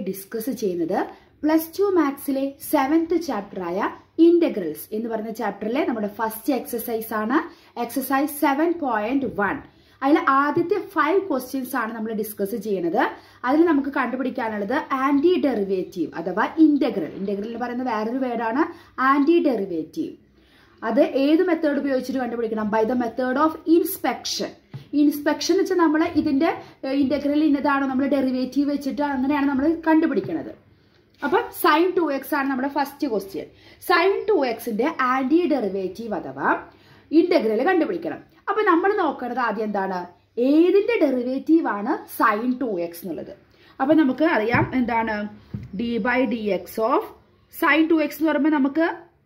discuss ചെയ്യുന്നത് plus two മാത്സിലെ seventh ചാപ്റ്ററായ ഇന്റഗ്രൽസ് എന്ന് പറയുന്ന ചാപ്റ്ററിലെ നമ്മുടെ ഫസ്റ്റ് എക്സസൈസ് ആണ് എക്സസൈസ് സെവൻ പോയിന്റ് വൺ അതിൽ ആദ്യത്തെ ഫൈവ് ക്വസ്റ്റ്യൻസ് ആണ് നമ്മൾ ഡിസ്കസ് ചെയ്യുന്നത് അതിൽ നമുക്ക് കണ്ടുപിടിക്കാനുള്ളത് ആന്റി ഡെറിവേറ്റീവ് അഥവാ ഇന്റഗ്രൽ ഇന്റഗ്രൽ എന്ന് പറയുന്ന വേറൊരു വേർഡാണ് ആന്റി ഡെറിവേറ്റീവ് അത് ഏത് മെത്തേഡ് ഉപയോഗിച്ചിട്ട് കണ്ടുപിടിക്കണം by the method of inspection inspection എന്ന് വെച്ചാൽ നമ്മൾ ഇതിന്റെ ഇന്റഗ്രൽ ഇന്നതാണോ നമ്മൾ ഡെറിവേറ്റീവ് വെച്ചിട്ട് അങ്ങനെയാണ് നമ്മൾ കണ്ടുപിടിക്കുന്നത് അപ്പം സൈൻ ടു എക്സ് ആണ് നമ്മുടെ ഫസ്റ്റ് ക്വസ്റ്റ്യൻ സൈൻ ടു എക്സിന്റെ ആന്റി ഡെറിവേറ്റീവ് അഥവാ ഇന്റഗ്രൽ കണ്ടുപിടിക്കണം അപ്പൊ നമ്മൾ നോക്കേണ്ടത് ആദ്യം എന്താണ് ഏതിന്റെ ഡെറിവേറ്റീവ് ആണ് സൈൻ ടു എക്സ് എന്നുള്ളത് അപ്പൊ നമുക്ക് അറിയാം എന്താണ് d by d x of sine two x എന്ന് പറയുമ്പോൾ നമുക്ക്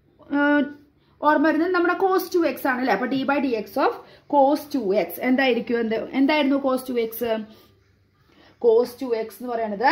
ഓർമ്മ വരുന്നത് നമ്മുടെ കോസ് ടു എക്സ് ആണ് അല്ലെ അപ്പൊ d by d x of cos two x എന്തായിരിക്കും എന്ത് എന്തായിരുന്നു cos two x cos two x എന്ന് പറയുന്നത്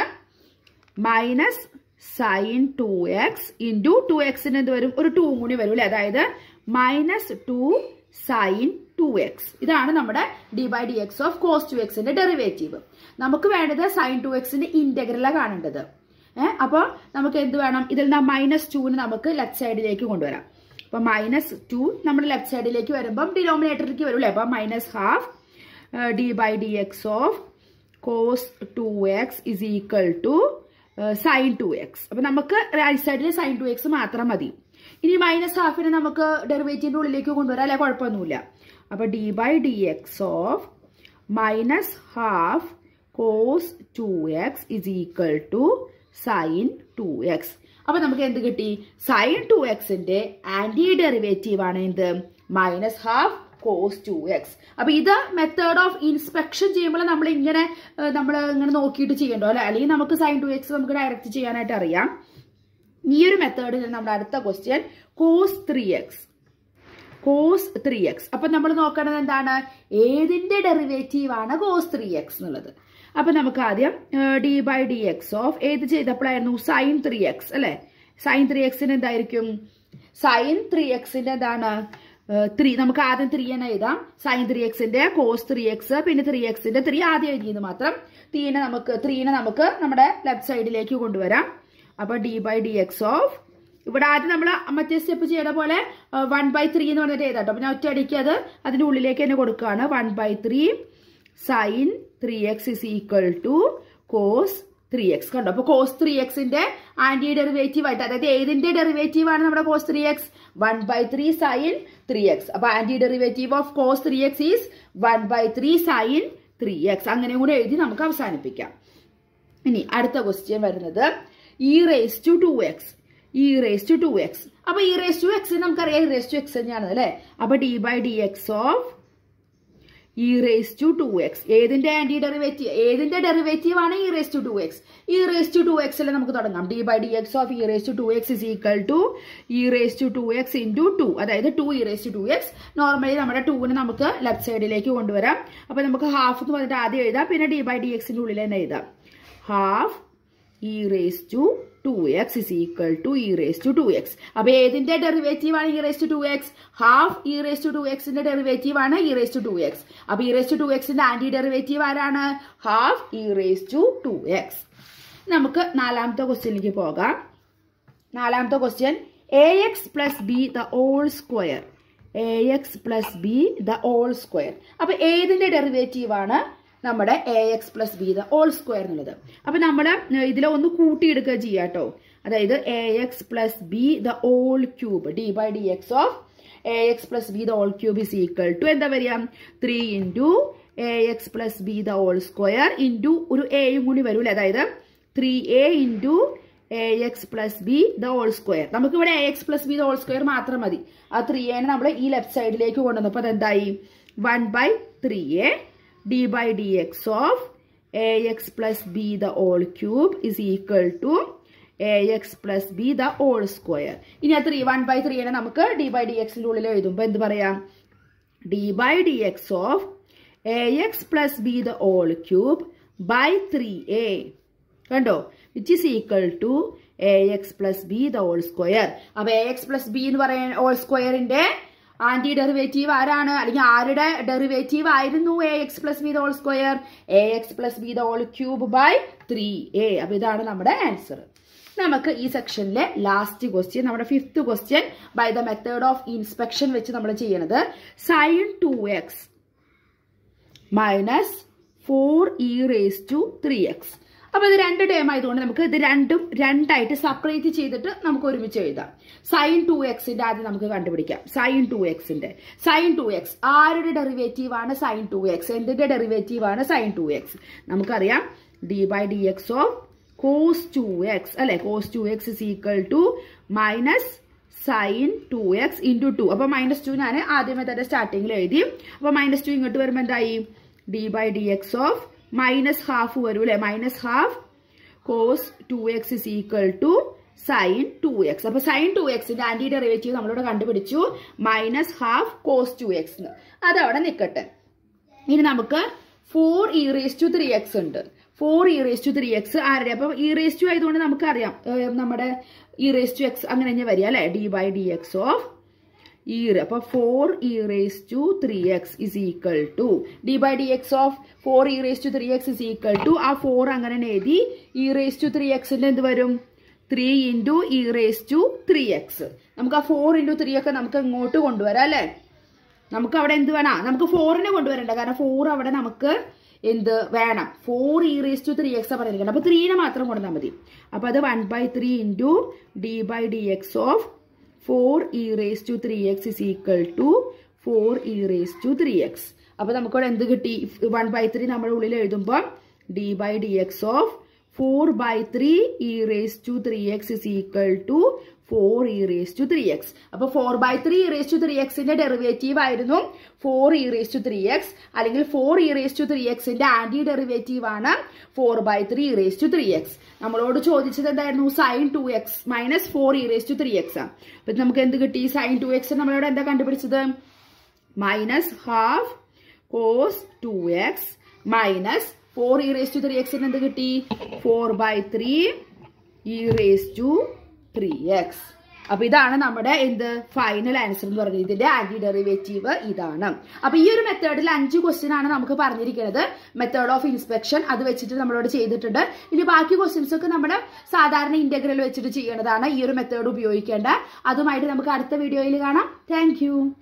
minus sine two x into two എക്സിന് എന്ത് വരും ഒരു ടൂ കൂടി വരും അല്ലെ അതായത് minus two sine two x ഇതാണ് നമ്മുടെ d by d x of cos two എക്സിന്റെ ഡെറിവേറ്റീവ് നമുക്ക് വേണ്ടത് സൈൻ ടു എക്സിന്റെ ഇന്റഗ്രലാണ് കാണേണ്ടത് ഏഹ് അപ്പോൾ നമുക്ക് എന്ത് വേണം ഇതിൽ നിന്ന് മൈനസ് ടുവിന് നമുക്ക് ലെഫ്റ്റ് സൈഡിലേക്ക് കൊണ്ടുവരാം അപ്പൊ മൈനസ് ടു നമ്മുടെ ലെഫ്റ്റ് സൈഡിലേക്ക് വരുമ്പം ഡിനോമിനേറ്ററിലേക്ക് വരും അല്ലേ അപ്പൊ minus half d by d x of cos two x is equal to sine two x അപ്പൊ നമുക്ക് റൈറ്റ് സൈഡിൽ സൈൻ ടു എക്സ് മാത്രം മതി ഇനി മൈനസ് ഹാഫിനെ നമുക്ക് ഡെറിവേറ്റീവിന്റെ ഉള്ളിലേക്ക് കൊണ്ടുവരാം അല്ലെ കുഴപ്പമൊന്നുമില്ല അപ്പൊ d by d x of minus half cos two x is equal to sine two x അപ്പൊ നമുക്ക് എന്ത് കിട്ടി സൈൻ ടു എക്സിന്റെ ആന്റി ഡെറിവേറ്റീവ് ആണ് എന്ത് minus half cos two x അപ്പൊ ഇത് മെത്തേഡ് ഓഫ് ഇൻസ്പെക്ഷൻ ചെയ്യുമ്പോൾ നമ്മൾ ഇങ്ങനെ നമ്മൾ ഇങ്ങനെ നോക്കിയിട്ട് ചെയ്യണ്ടോ അല്ലെ അല്ലെങ്കിൽ നമുക്ക് സൈൻ ടു എക്സ് നമുക്ക് ഡയറക്റ്റ് ചെയ്യാനായിട്ട് അറിയാം ഈ ഒരു മെത്തേഡിൽ നമ്മുടെ അടുത്ത question cos three x cos three x അപ്പൊ നമ്മൾ നോക്കേണ്ടത് എന്താണ് ഏതിന്റെ ഡെറിവേറ്റീവ് ആണ് കോസ് ത്രീ എക്സ് എന്നുള്ളത് അപ്പൊ നമുക്ക് ആദ്യം d by d x of ഏത് ചെയ്തപ്പോഴായിരുന്നു സൈൻ ത്രീ എക്സ് അല്ലെ സൈൻ ത്രീ എക്സിന് എന്തായിരിക്കും സൈൻ ത്രീ എക്സിന്റെ എന്താണ് ത്രീ നമുക്ക് ആദ്യം ത്രീ തന്നെ എഴുതാം സൈൻ ത്രീ എക്സിന്റെ കോസ് ത്രീ എക്സ് പിന്നെ ത്രീ എക്സിന്റെ ത്രീ ആദ്യം എഴുതിയത് മാത്രം ത്രീനെ നമുക്ക് ത്രീനെ നമുക്ക് നമ്മുടെ ലെഫ്റ്റ് സൈഡിലേക്ക് കൊണ്ടുവരാം അപ്പൊ d by d x of ഇവിടെ ആദ്യം നമ്മൾ മറ്റേ സ്റ്റെപ്പ് ചെയ്ത പോലെ വൺ ബൈ ത്രീ എന്ന് പറഞ്ഞിട്ട് എഴുതാട്ടോ അപ്പൊ ഞാൻ ഒറ്റയടിക്ക് അത് അതിന്റെ ഉള്ളിലേക്ക് തന്നെ കൊടുക്കുകയാണ് one by three sine three x is equal to cos three x കണ്ടോ അപ്പൊ കോസ് ത്രീ എക്സിന്റെ ആന്റി ഡെറിവേറ്റീവ് ആയിട്ട് അതായത് ഏതിന്റെ ഡെറിവേറ്റീവ് ആണ് നമ്മുടെ cos three x one by three sine three x അപ്പൊ anti derivative of cos three x is one by three sine three x അങ്ങനെ കൂടെ എഴുതി നമുക്ക് അവസാനിപ്പിക്കാം ഇനി അടുത്ത ക്വസ്റ്റ്യൻ വരുന്നത് e raise to two x e raise to two x അപ്പൊ ഇ റേസ് ടു എക്സ് നമുക്കറിയാം ഇ റേസ് ടു എക്സ് തന്നെയാണ് അല്ലെ അപ്പൊ d by d x of e raise to two x ഏതിന്റെ ആന്റി ഡെറിവേറ്റീവ് ഏതിന്റെ ഡെറിവേറ്റീവ് ആണ് e raise to two x e raise to two എക്സിൽ നമുക്ക് തുടങ്ങാം d by d x of e raise to two x is equal to e raise to two x into two അതായത് two e raise to two x normally നമ്മുടെ ടൂവിന് നമുക്ക് left സൈഡിലേക്ക് കൊണ്ടുവരാം അപ്പൊ നമുക്ക് ഹാഫ് എന്ന് പറഞ്ഞിട്ട് ആദ്യം എഴുതാം പിന്നെ ഡി ബൈ ഡി എക്സിന്റെ ഉള്ളിൽ തന്നെ എഴുതാം half e raise to two x is equal to e raise to two x അപ്പൊ ഏതിന്റെ ഡെറിവേറ്റീവ് ആണ് e raise to two x half e raise to two എക്സിന്റെ ഡെറിവേറ്റീവ് ആണ് e raise to two x അപ്പൊ e raise to two എക്സിന്റെ anti derivative ആരാണ് half e raise to two x നമുക്ക് നാലാമത്തെ ക്വസ്റ്റ്യനിലേക്ക് പോകാം നാലാമത്തെ question a x plus b the whole square a x plus b the whole square അപ്പൊ ഏതിന്റെ ഡെറിവേറ്റീവ് ആണ് നമ്മുടെ a x plus b the whole square എന്നുള്ളത് അപ്പൊ നമ്മൾ ഇതിലെ ഒന്ന് കൂട്ടിയെടുക്കുക ചെയ്യാം കേട്ടോ അതായത് a x plus b the whole cube d by d x of a x plus b the whole cube is equal to എന്താ വരിക three into a x plus b the whole square into ഒരു എയും കൂടി വരും അല്ലേ അതായത് three a into a x plus b the whole square നമുക്ക് ഇവിടെ a x plus b the whole square മാത്രം മതി ആ ത്രീ എനെ നമ്മൾ ഈ ലെഫ്റ്റ് സൈഡിലേക്ക് കൊണ്ടുവന്നപ്പോൾ അതെന്തായി one by three a d by dx of ax plus b the whole cube is equal to ax plus b the whole square ഇനി ആ ത്രീ വൺ ബൈ ത്രീനെ നമുക്ക് ഡി ബൈ ഡി എക്സിന്റെ ഉള്ളിൽ എഴുതുമ്പോൾ എന്ത് പറയാം d by d x of a x plus b the whole cube by three a കണ്ടോ which is equal to a x plus b the whole square അപ്പൊ a x plus b എന്ന് പറയുന്ന whole സ്ക്വയറിന്റെ anti derivative ആരാണ് അല്ലെങ്കിൽ ആരുടെ derivative ആയിരുന്നു a x plus b the whole square a x plus b the whole cube by three a അപ്പൊ ഇതാണ് നമ്മുടെ ആൻസർ നമുക്ക് ഈ സെക്ഷനിലെ ലാസ്റ്റ് ക്വസ്റ്റ്യൻ നമ്മുടെ fifth question by the method of inspection വെച്ച് നമ്മൾ ചെയ്യണത് sine two x minus four e raise to three x അപ്പൊ ഇത് രണ്ട് ടേം ആയതുകൊണ്ട് നമുക്ക് ഇത് രണ്ടും രണ്ടായിട്ട് സെപ്പറേറ്റ് ചെയ്തിട്ട് നമുക്ക് ഒരുമിച്ച് എഴുതാം സൈൻ ടു എക്സിന്റെ ആദ്യം നമുക്ക് കണ്ടുപിടിക്കാം സൈൻ ടു എക്സിന്റെ സൈൻ ടു എക്സ് ആരുടെ ഡെറിവേറ്റീവ് ആണ് സൈൻ ടു എക്സ് എന്തിന്റെ ഡെറിവേറ്റീവ് ആണ് സൈൻ ടു എക്സ് നമുക്കറിയാം d by d x of cos two x അല്ലെ cos two x is equal to minus sine two x into two അപ്പൊ minus two ഞാൻ ആദ്യമേ തന്നെ സ്റ്റാർട്ടിങ്ങിൽ എഴുതി അപ്പൊ മൈനസ് ടു ഇങ്ങോട്ട് വരുമ്പോൾ എന്തായി d by d x of minus half വരും അല്ലെ minus half cos two x is equal to sine two x അപ്പൊ സൈൻ ടു എക്സിന്റെ ആന്റി ഡെറിവേറ്റീവ് നമ്മളിവിടെ കണ്ടുപിടിച്ചു minus half cos two x അതവിടെ നിൽക്കട്ടെ ഇനി നമുക്ക് four e raise to three x ഉണ്ട് four e raise to three x ആരുടെ അപ്പൊ ഇ റേസ് ടു ആയതുകൊണ്ട് നമുക്കറിയാം ഏഹ് നമ്മുടെ ഇ റേസ് ടു എക്സ് അങ്ങനെ തന്നെ വരിക അല്ലെ d by d x of e അപ്പൊ four e raise to three x is equal to d by d x of four e raise to three x is equal to ആ four അങ്ങനെ തന്നെ എഴുതി E raise to three എക്സിന്റെ എന്ത് വരും three into e raise to three x നമുക്ക് ആ four into three ഒക്കെ നമുക്ക് ഇങ്ങോട്ട് കൊണ്ടുവരാം അല്ലേ നമുക്ക് അവിടെ എന്ത് വേണം നമുക്ക് ഫോറിനെ കൊണ്ടുവരണ്ട കാരണം ഫോർ അവിടെ നമുക്ക് എന്ത് വേണം four e raise to three x പറഞ്ഞിരിക്കണം അപ്പൊ ത്രീനെ മാത്രം കൊണ്ടുവന്നാൽ മതി അപ്പൊ അത് one by three into d by d x of four e raise to three x is equal to four e raise to three x അപ്പൊ നമുക്കിവിടെ എന്ത് കിട്ടി വൺ ബൈ ത്രീ നമ്മുടെ ഉള്ളിൽ എഴുതുമ്പോൾ d by d x of four by three e raise to three x is equal to four e raise to three x അപ്പൊ four by three e raise to three എക്സിന്റെ derivative ആയിരുന്നു four e raise to three x അല്ലെങ്കിൽ four e raise to three എക്സിന്റെ anti derivative ആണ് four by three e raise to three x നമ്മളോട് ചോദിച്ചത് എന്തായിരുന്നു sine two x minus four e raise to three x ആണ് അപ്പൊ നമുക്ക് എന്ത് കിട്ടി സൈൻ ടു എക്സ് നമ്മളോട് എന്താ കണ്ടുപിടിച്ചത് minus half cos two x minus four e raise to three എക്സിന് എന്ത് കിട്ടി four by three e raise to three x അപ്പൊ ഇതാണ് നമ്മുടെ എന്ത് ഫൈനൽ ആൻസർ എന്ന് പറയുന്നത് ഇതിന്റെ ആന്റി ഡെറിവേറ്റീവ് ഇതാണ് അപ്പൊ ഈ ഒരു മെത്തേഡിൽ അഞ്ച് ക്വസ്റ്റ്യൻ ആണ് നമുക്ക് പറഞ്ഞിരിക്കുന്നത് മെത്തേഡ് ഓഫ് ഇൻസ്പെക്ഷൻ അത് വെച്ചിട്ട് നമ്മളോട് ചെയ്തിട്ടുണ്ട് ഇനി ബാക്കി ക്വസ്റ്റ്യൻസ് ഒക്കെ നമ്മുടെ സാധാരണ ഇന്റഗ്രൽ വെച്ചിട്ട് ചെയ്യേണ്ടതാണ് ഈ ഒരു മെത്തേഡ് ഉപയോഗിക്കേണ്ട അതുമായിട്ട് നമുക്ക് അടുത്ത വീഡിയോയിൽ കാണാം താങ്ക്